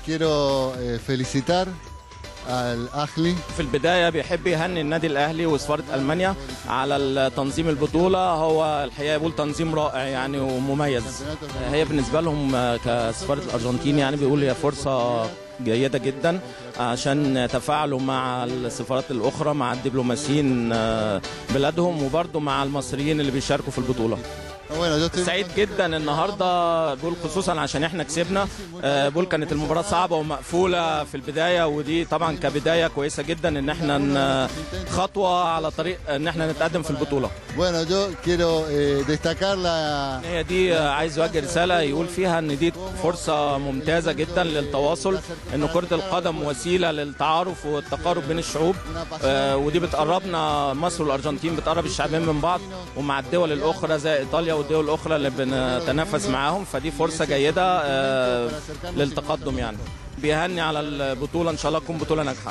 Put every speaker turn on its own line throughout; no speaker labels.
quiero eh, felicitar al Ahli
في البدايه بيحب يهني النادي الاهلي وسفاره المانيا على تنظيم البطوله هو الحقيقه بيقول تنظيم رائع يعني ومميز هي بالنسبه لهم كسفاره الارجنتين يعني بيقول هي فرصه جيده جدا عشان يتفاعلوا مع السفارات الاخرى مع الدبلوماسيين بلادهم وبرضه مع المصريين اللي بيشاركوا في البطوله
Bueno, yo estoy
سعيد جدا النهارده بقول خصوصا عشان احنا كسبنا آه، بقول كانت المباراه صعبه ومقفوله في البدايه ودي طبعا كبدايه كويسه جدا ان احنا ن- خطوه على طريق ان احنا نتقدم في البطوله
Bueno, yo quiero eh, destacar la,
هي دي آه، عايز يوجه رساله يقول فيها ان دي فرصه ممتازه جدا للتواصل ان كره القدم وسيله للتعارف والتقارب بين الشعوب آه، ودي بتقربنا مصر والارجنتين بتقرب الشعبين من بعض ومع الدول الاخرى زي ايطاليا والدول الاخرى اللي بنتنافس معاهم فدي فرصه جيده آه، للتقدم يعني بيهني على البطوله ان شاء الله تكون بطوله ناجحه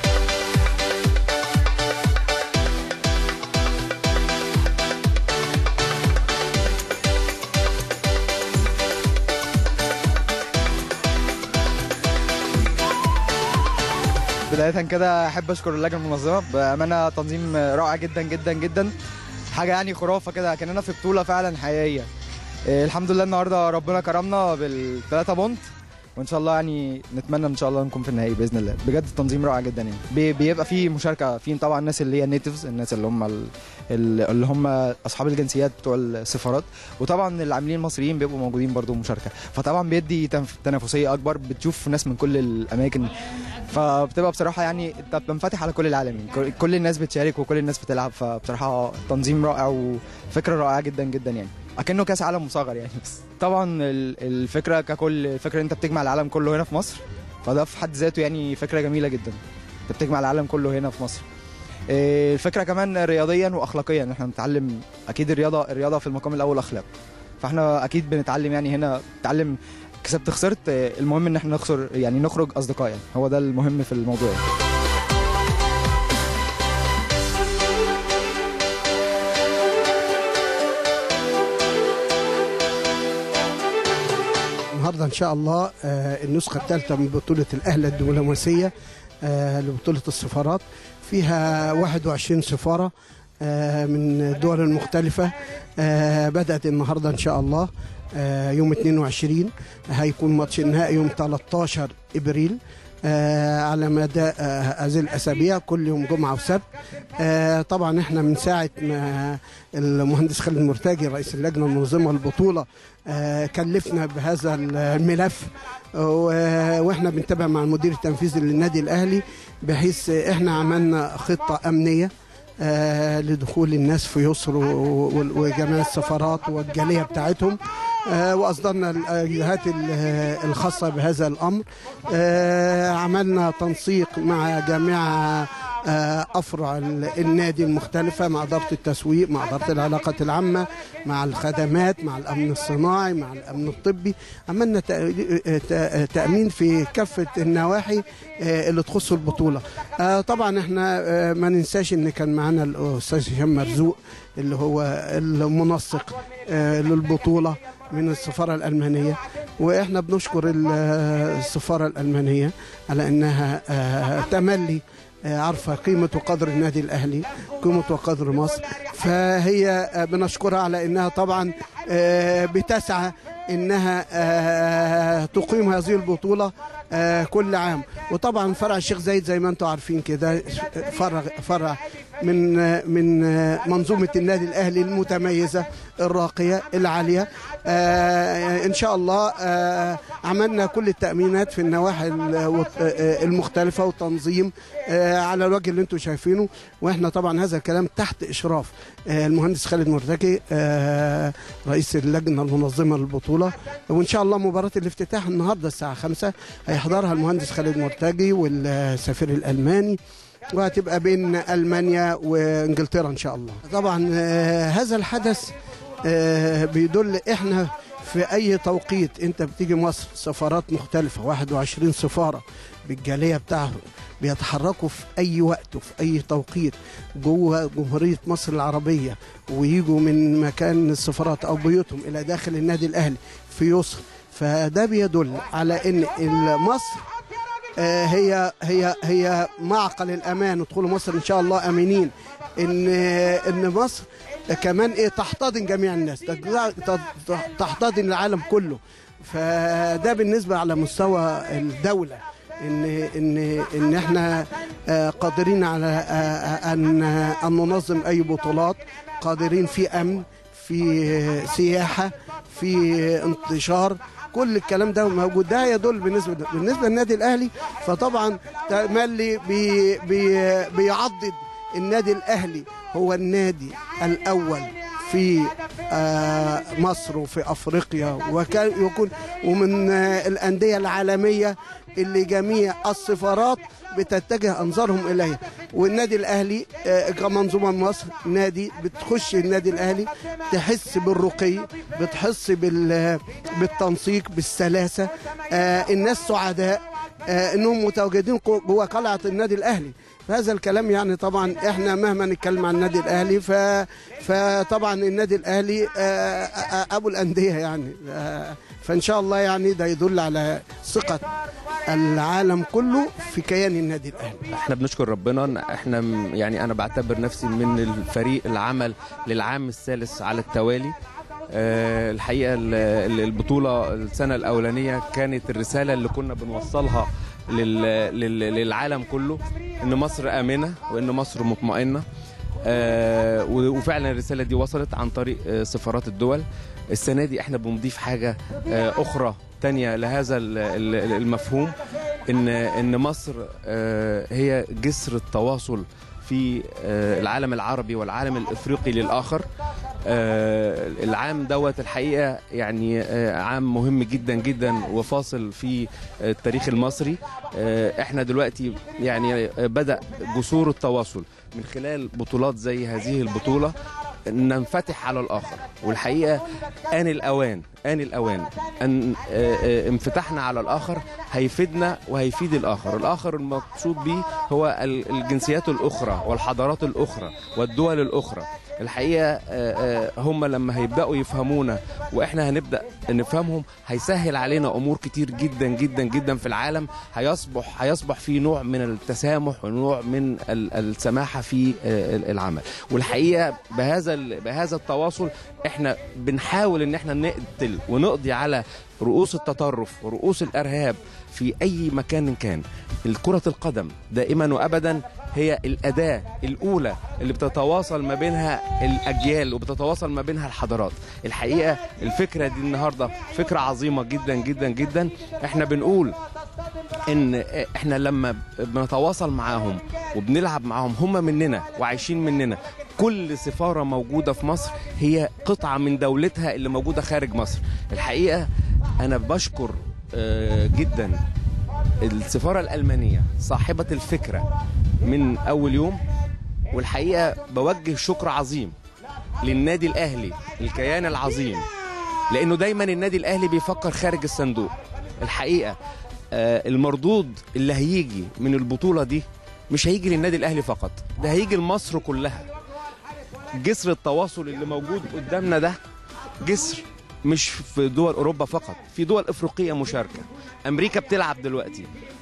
بداية كده أحب أشكر اللجنة المنظمة بأمانة تنظيم رائع جدا جدا جدا حاجة يعني خرافة كده كأننا في بطولة فعلا حقيقية إيه، الحمد لله النهاردة ربنا كرمنا بالثلاثة بونت وإن شاء الله يعني نتمنى إن شاء الله نكون في النهائي بإذن الله بجد التنظيم رائع جدا يعني بي- بيبقى فيه مشاركة في طبعا الناس اللي هي النيتيفز الناس اللي هم ال- ال- اللي هم أصحاب الجنسيات بتوع السفارات وطبعا العاملين المصريين بيبقوا موجودين برضو مشاركة فطبعا بيدي تنف- تنافسية أكبر بتشوف ناس من كل الأماكن فبتبقى بصراحه يعني انت بتنفتح على كل العالم يعني كل- كل الناس بتشارك وكل الناس بتلعب فبصراحه تنظيم رائع وفكره رائعه جدا جدا يعني اكنه كاس عالم مصغر يعني بس طبعا ال- الفكره ككل الفكره انت بتجمع العالم كله هنا في مصر فده في حد ذاته يعني فكره جميله جدا انت بتجمع العالم كله هنا في مصر إيه، الفكره كمان رياضيا واخلاقيا ان احنا بنتعلم اكيد الرياضه الرياضه في المقام الاول اخلاق فاحنا اكيد بنتعلم يعني هنا بتتعلم كسبت خسرت آه، المهم ان احنا نخسر يعني نخرج اصدقاء يعني هو ده المهم في الموضوع يعني.
النهارده ان شاء الله آه، النسخه الثالثه من بطوله الاهلى الدبلوماسيه آه، لبطوله السفارات فيها 21 سفاره آه، من الدول المختلفه آه، بدات النهارده ان شاء الله آه، يوم 22 هيكون ماتش النهائي يوم 13 ابريل آه، على مدى آه، هذه الاسابيع كل يوم جمعه وسبت آه، طبعا احنا من ساعه ما المهندس خالد مرتجي رئيس اللجنه المنظمه للبطوله آه، كلفنا بهذا الملف و- واحنا بنتابع مع المدير التنفيذي للنادي الاهلي بحيث احنا عملنا خطه امنيه آه، لدخول الناس في يسر و- و- وجميع السفارات والجاليه بتاعتهم آه، واصدرنا الجهات ال- الخاصه بهذا الامر آه، عملنا تنسيق مع جميع آه، افرع ال- النادي المختلفه مع اداره التسويق مع اداره العلاقات العامه مع الخدمات مع الامن الصناعي مع الامن الطبي عملنا تأ- تأ- تامين في كافه النواحي آه، اللي تخص البطوله آه، طبعا احنا آه، ما ننساش ان كان معانا الاستاذ هشام مرزوق اللي هو المنسق آه، للبطوله من السفاره الالمانيه واحنا بنشكر ال- السفاره الالمانيه على انها آه، تملي آه، عارفه قيمه وقدر النادي الاهلي قيمه وقدر مصر فهي آه، بنشكرها على انها طبعا آه، بتسعى انها آه، تقيم هذه البطوله آه، كل عام وطبعا فرع الشيخ زايد زي ما انتم عارفين كده فرع فرع من آه، من آه، منظومه النادي الاهلي المتميزه الراقيه العاليه آه، ان شاء الله آه، عملنا كل التامينات في النواحي ال- والت- آه، المختلفه والتنظيم آه، على الوجه اللي انتم شايفينه واحنا طبعا هذا الكلام تحت اشراف آه، المهندس خالد مرتجي آه، رئيس اللجنه المنظمه للبطوله وان شاء الله مباراه الافتتاح النهارده الساعه 5 هيحضرها المهندس خالد مرتجي والسفير الالماني وهتبقى بين المانيا وانجلترا ان شاء الله طبعا آه، هذا الحدث آه، بيدل احنا في اي توقيت انت بتيجي مصر سفارات مختلفه 21 سفاره بالجاليه بتاعهم بيتحركوا في اي وقت وفي اي توقيت جوه جمهوريه مصر العربيه ويجوا من مكان السفارات او بيوتهم الى داخل النادي الاهلي في يسر فده بيدل على ان مصر آه، هي هي هي معقل الامان ادخلوا مصر ان شاء الله امنين ان ان مصر كمان ايه تحتضن جميع الناس تج- تحتضن العالم كله فده بالنسبه على مستوى الدوله ان ان ان احنا آه، قادرين على آه، آه، ان ان ننظم اي بطولات قادرين في امن في سياحه في انتشار كل الكلام ده موجود ده يدل بالنسبه بالنسبه للنادي الاهلي فطبعا تملي بي بي بيعضد النادي الاهلي هو النادي الاول في آه، مصر وفي افريقيا وكان يكون ومن آه، الانديه العالميه اللي جميع السفارات بتتجه انظارهم اليه والنادي الاهلي آه، كمنظومه مصر نادي بتخش النادي الاهلي تحس بالرقي بتحس بال بالتنسيق بالسلاسه آه، الناس سعداء آه، انهم متواجدين جو- جوه قلعه النادي الاهلي فهذا الكلام يعني طبعا احنا مهما نتكلم عن النادي الاهلي ف فطبعا النادي الاهلي آه، آه، ابو الانديه يعني آه، فان شاء الله يعني ده يدل على ثقه العالم كله في كيان النادي الاهلي
احنا بنشكر ربنا ان احنا م- يعني انا بعتبر نفسي من الفريق العمل للعام الثالث على التوالي آه، الحقيقه ال- ال- البطوله السنه الاولانيه كانت الرساله اللي كنا بنوصلها لل- لل- للعالم كله ان مصر امنه وان مصر مطمئنه آه، و- وفعلا الرساله دي وصلت عن طريق آه، سفارات الدول السنه دي احنا بنضيف حاجه آه، اخرى تانية لهذا ال- ال- المفهوم ان ان مصر آه، هي جسر التواصل في آه، العالم العربي والعالم الافريقي للاخر آه، العام دوت الحقيقه يعني آه، عام مهم جدا جدا وفاصل في آه، التاريخ المصري آه، احنا دلوقتي يعني آه، بدا جسور التواصل من خلال بطولات زي هذه البطوله ننفتح على الاخر والحقيقه ان الاوان ان الاوان ان آه، آه، انفتاحنا على الاخر هيفيدنا وهيفيد الاخر الاخر المقصود به هو ال- الجنسيات الاخرى والحضارات الاخرى والدول الاخرى الحقيقه آه، آه، هم لما هيبداوا يفهمونا واحنا هنبدا نفهمهم هيسهل علينا امور كتير جدا جدا جدا في العالم هيصبح هيصبح في نوع من التسامح ونوع من ال- السماحه في آه، العمل والحقيقه بهذا ال- بهذا التواصل احنا بنحاول ان احنا نقتل ونقضي على رؤوس التطرف ورؤوس الارهاب في اي مكان كان الكره القدم دائما وابدا هي الاداه الاولى اللي بتتواصل ما بينها الاجيال وبتتواصل ما بينها الحضارات الحقيقه الفكره دي النهارده فكره عظيمه جدا جدا جدا احنا بنقول ان احنا لما بنتواصل معاهم وبنلعب معاهم هم مننا وعايشين مننا كل سفاره موجوده في مصر هي قطعه من دولتها اللي موجوده خارج مصر الحقيقه انا بشكر آه، جدا السفاره الالمانيه صاحبه الفكره من اول يوم والحقيقه بوجه شكر عظيم للنادي الاهلي الكيان العظيم لانه دايما النادي الاهلي بيفكر خارج الصندوق الحقيقه آه، المردود اللي هيجي من البطوله دي مش هيجي للنادي الاهلي فقط ده هيجي لمصر كلها جسر التواصل اللي موجود قدامنا ده جسر مش في دول اوروبا فقط في دول افريقيه مشاركه امريكا بتلعب دلوقتي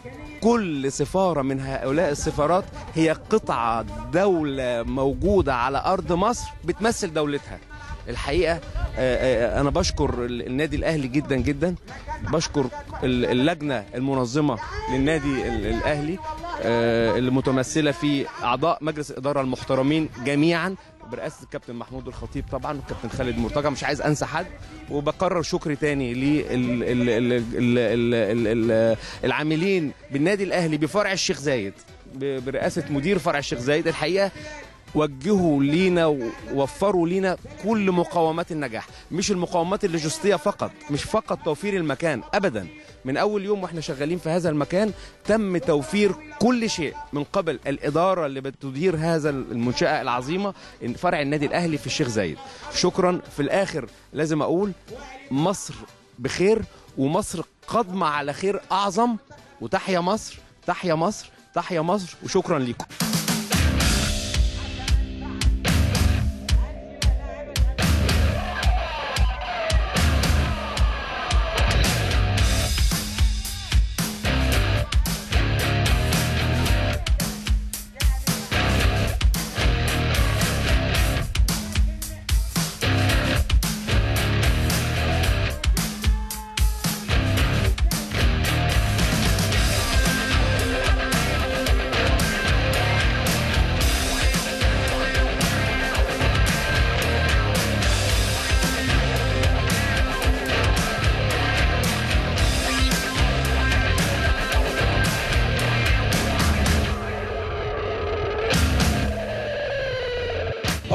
كل سفاره من هؤلاء السفارات هي قطعه دوله موجوده على ارض مصر بتمثل دولتها الحقيقه آه، آه، انا بشكر ال- النادي الاهلي جدا جدا بشكر ال- اللجنه المنظمه للنادي ال- الاهلي آه، اللي متمثله في اعضاء مجلس الاداره المحترمين جميعا برئاسه الكابتن محمود الخطيب طبعا والكابتن خالد مرتجى مش عايز انسى حد وبكرر شكري تاني للعاملين بالنادي الاهلي بفرع الشيخ زايد ب- برئاسه مدير فرع الشيخ زايد الحقيقه وجهوا لينا ووفروا لينا كل مقومات النجاح مش المقومات اللوجستيه فقط مش فقط توفير المكان ابدا من اول يوم واحنا شغالين في هذا المكان تم توفير كل شيء من قبل الاداره اللي بتدير هذا المنشاه العظيمه إن فرع النادي الاهلي في الشيخ زايد شكرا في الاخر لازم اقول مصر بخير ومصر قادمه على خير اعظم وتحيا مصر تحيا مصر تحيا مصر وشكرا لكم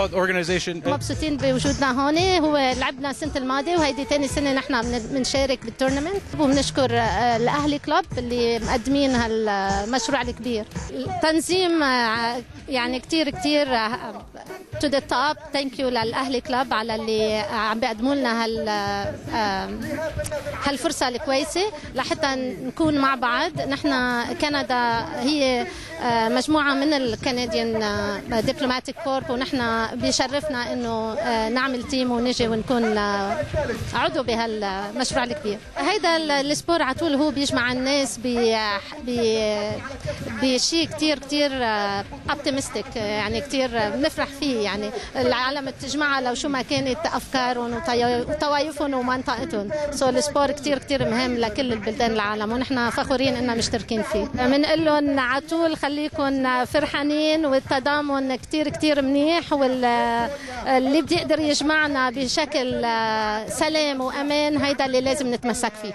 organization
مبسوطين بوجودنا هون هو لعبنا السنه الماضيه وهيدي ثاني سنه نحن بن- بنشارك بالتورنمنت وبنشكر آه، الاهلي كلوب اللي مقدمين هالمشروع الكبير التنظيم آه، يعني كتير كتير تو ذا توب ثانك يو للاهلي كلوب على اللي آه، عم بيقدموا لنا هال آه، هالفرصه الكويسه لحتى نكون مع بعض نحن كندا هي آه، مجموعه من الكنديان دبلوماتيك كورب ونحن بيشرفنا انه آه، نعمل تيم ونجي ونكون آه، عضو بهالمشروع الكبير هيدا ال- السبور على طول هو بيجمع الناس ب- ب- بشيء كتير كتير اوبتيمستيك يعني كتير بنفرح فيه يعني العالم بتجمعها لو شو ما كانت افكارهم وطي- وطوايفهم ومنطقتهم سو السبور كتير كتير مهم لكل البلدان العالم ونحن فخورين اننا مشتركين فيه بنقول لهم على طول خليكم فرحانين والتضامن كتير كتير منيح واللي بيقدر يجمعنا بشكل آه، سلام وامان هيدا اللي لازم نتمسك فيه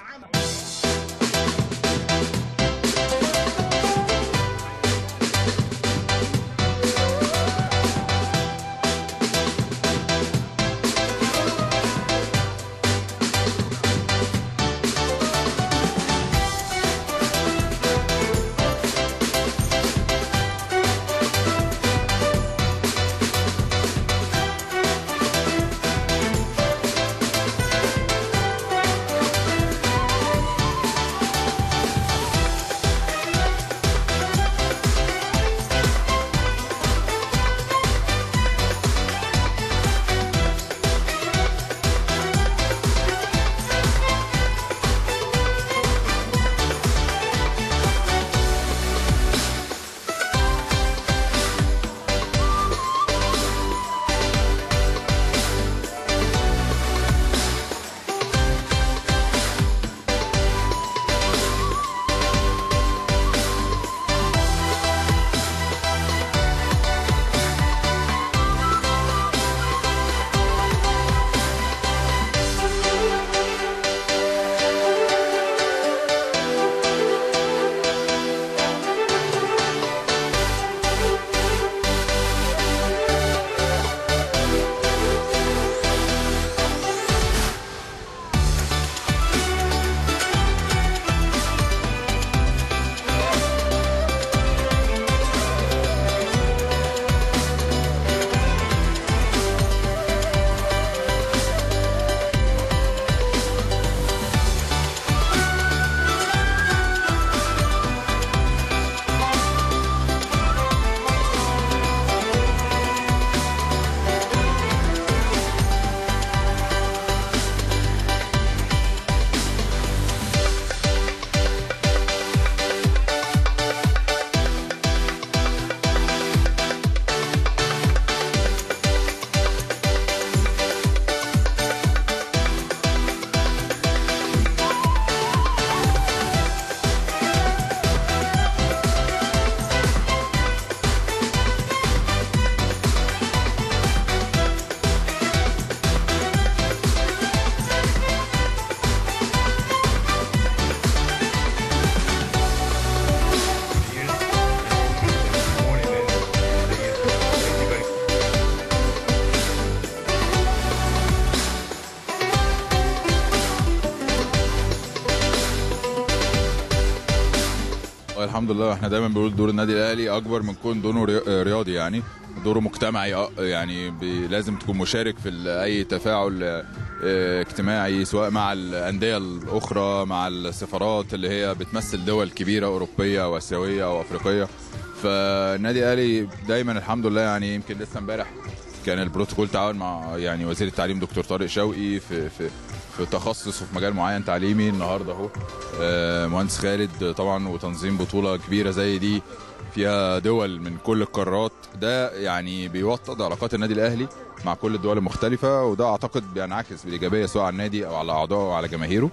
الحمد لله احنا دايما بنقول دور النادي الاهلي اكبر من كون دوره ري- رياضي يعني دوره مجتمعي أ- يعني بي- لازم تكون مشارك في ال- اي تفاعل اه، اجتماعي سواء مع الانديه الاخرى مع السفارات اللي هي بتمثل دول كبيره اوروبيه واسيويه او افريقيه فالنادي الاهلي دايما الحمد لله يعني يمكن لسه امبارح كان البروتوكول تعاون مع يعني وزير التعليم دكتور طارق شوقي في في في تخصص وفي مجال معين تعليمي النهارده اهو آه، مهندس خالد طبعا وتنظيم بطوله كبيره زي دي فيها دول من كل القارات ده يعني بيوطد علاقات النادي الاهلي مع كل الدول المختلفه وده اعتقد بينعكس بالايجابيه سواء على النادي او على اعضائه او على جماهيره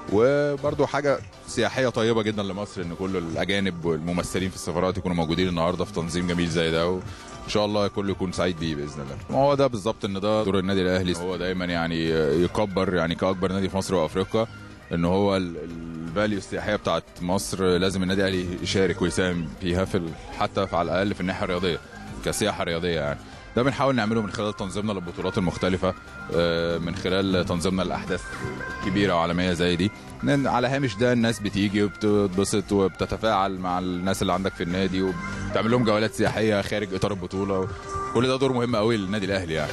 وبرضه حاجه سياحيه طيبه جدا لمصر ان كل الاجانب والممثلين في السفارات يكونوا موجودين النهارده في تنظيم جميل زي ده وان شاء الله الكل يكون سعيد بيه باذن الله ما هو ده بالظبط ان ده دور النادي الاهلي هو دايما يعني يكبر يعني كاكبر نادي في مصر وافريقيا ان هو الفاليو السياحيه بتاعت مصر لازم النادي الاهلي يشارك ويساهم فيها في ال- حتى في على الاقل في الناحيه الرياضيه كسياحه رياضيه يعني ده بنحاول نعمله من خلال تنظيمنا للبطولات المختلفه آه، من خلال تنظيمنا لاحداث كبيره وعالميه زي دي لأن على هامش ده الناس بتيجي وبتتبسط وبتتفاعل مع الناس اللي عندك في النادي وبتعمل لهم جولات سياحيه خارج اطار البطوله كل ده دور مهم قوي للنادي الاهلي يعني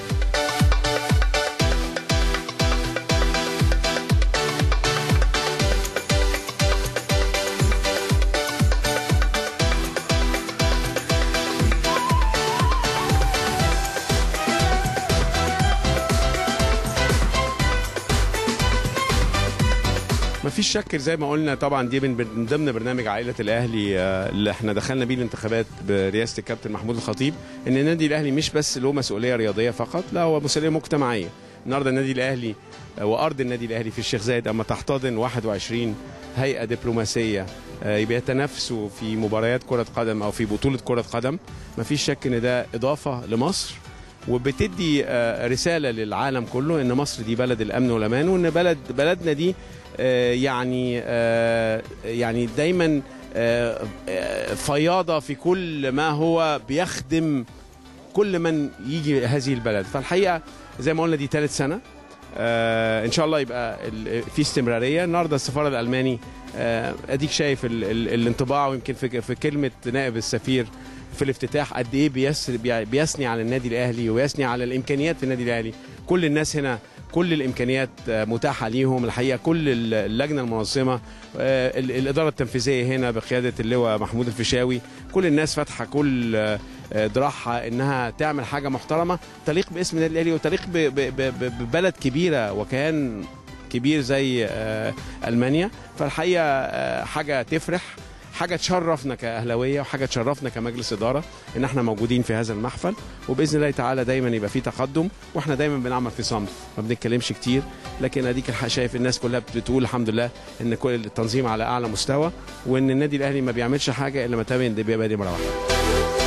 ما فيش شك زي ما قلنا طبعا دي من من ضمن برنامج عائله الاهلي آه، اللي احنا دخلنا بيه الانتخابات برئاسه الكابتن محمود الخطيب ان النادي الاهلي مش بس له مسؤوليه رياضيه فقط لا هو مسؤوليه مجتمعيه النهارده النادي الاهلي آه، وارض النادي الاهلي في الشيخ زايد اما تحتضن 21 هيئه دبلوماسيه آه، بيتنافسوا في مباريات كره قدم او في بطوله كره قدم ما فيش شك ان ده اضافه لمصر وبتدي آه، رساله للعالم كله ان مصر دي بلد الامن والامان وان بلد بلدنا دي آه، يعني آه، يعني دايما آه، آه، فياضه في كل ما هو بيخدم كل من يجي هذه البلد فالحقيقه زي ما قلنا دي ثالث سنه آه ان شاء الله يبقى ال- في استمراريه النهارده السفاره الالماني آه اديك شايف ال ال الانطباع ويمكن في, في كلمه نائب السفير في الافتتاح قد ايه بيس بي- بيثني على النادي الاهلي ويثني على الامكانيات في النادي الاهلي كل الناس هنا كل الامكانيات آه، متاحه ليهم الحقيقه كل ال- اللجنه المنظمه آه، ال- الاداره التنفيذيه هنا بقياده اللواء محمود الفيشاوي كل الناس فاتحه كل آه، آه، ذراعها انها تعمل حاجه محترمه تليق باسم النادي الاهلي وتليق ب- ب- ب- ببلد كبيره وكيان كبير زي آه، المانيا فالحقيقه آه، حاجه تفرح حاجه تشرفنا كاهلاويه وحاجه تشرفنا كمجلس اداره ان احنا موجودين في هذا المحفل وباذن الله تعالى دايما يبقى في تقدم واحنا دايما بنعمل في صمت ما بنتكلمش كتير لكن اديك الحق شايف الناس كلها بتقول الحمد لله ان كل التنظيم على اعلى مستوى وان النادي الاهلي ما بيعملش حاجه الا ما تبين ده بيبقى دي مره واحده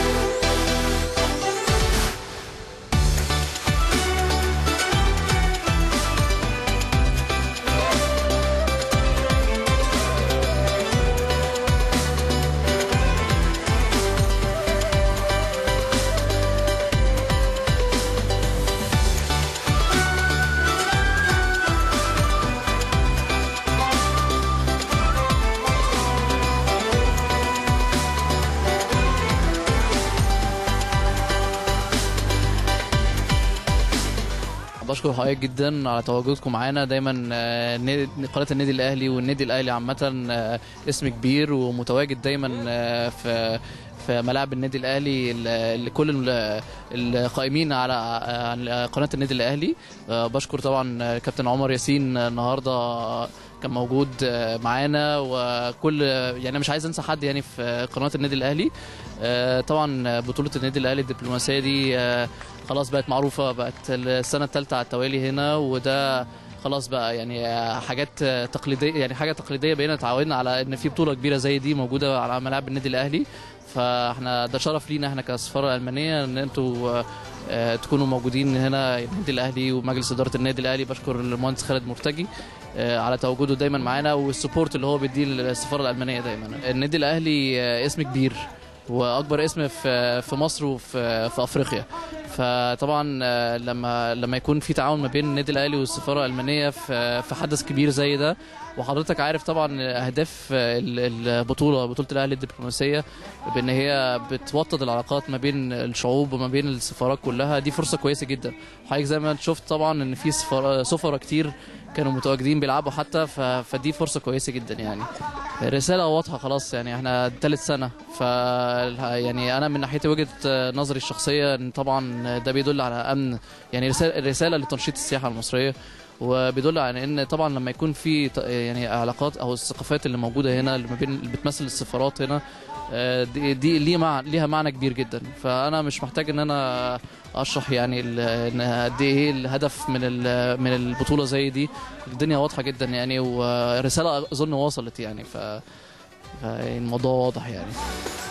بشكر حضرتك جدا على تواجدكم معانا دايما آه، نادي- قناه النادي الاهلي والنادي الاهلي عامه آه، اسم كبير ومتواجد دايما آه، في في ملاعب النادي الاهلي ل- لكل ال- القائمين على على قناه النادي الاهلي آه، بشكر طبعا آه، كابتن عمر ياسين النهارده كان موجود آه، معانا وكل يعني أنا مش عايز انسى حد يعني في قناه النادي الاهلي آه، طبعا بطوله النادي الاهلي الدبلوماسيه دي آه، خلاص بقت معروفه بقت السنه الثالثه على التوالي هنا وده خلاص بقى يعني حاجات تقليديه يعني حاجه تقليديه بقينا اتعودنا على ان في بطوله كبيره زي دي موجوده على ملاعب النادي الاهلي فاحنا ده شرف لينا احنا كسفاره المانيه ان انتوا آه، تكونوا موجودين هنا النادي الاهلي ومجلس اداره النادي الاهلي بشكر المهندس خالد مرتجي آه، على تواجده دايما معانا والسبورت اللي هو بيديه للسفاره الالمانيه دايما النادي الاهلي آه، اسم كبير واكبر اسم في في مصر وفي في افريقيا فطبعا آه، لما لما يكون في تعاون ما بين النادي الاهلي والسفاره الالمانيه في في حدث كبير زي ده وحضرتك عارف طبعا اهداف ال- البطوله بطوله الاهلي الدبلوماسيه بان هي بتوطد العلاقات ما بين الشعوب وما بين السفارات كلها دي فرصه كويسه جدا حضرتك زي ما انت شفت طبعا ان في سفارة- سفراء كتير كانوا متواجدين بيلعبوا حتى ف... فدي فرصه كويسه جدا يعني رساله واضحه خلاص يعني احنا ثالث سنه ف يعني انا من ناحيتي وجهه نظري الشخصيه ان طبعا ده بيدل على امن يعني رساله رساله لتنشيط السياحه المصريه وبيدل على ان طبعا لما يكون في ط- يعني علاقات او الثقافات اللي موجوده هنا اللي ما بين اللي بتمثل السفارات هنا آه، دي, دي ليه مع ليها معنى كبير جدا فانا مش محتاج ان انا اشرح يعني ال- ان قد ايه الهدف من ال- من البطوله زي دي الدنيا واضحه جدا يعني ورساله اظن وصلت يعني ف فالموضوع واضح يعني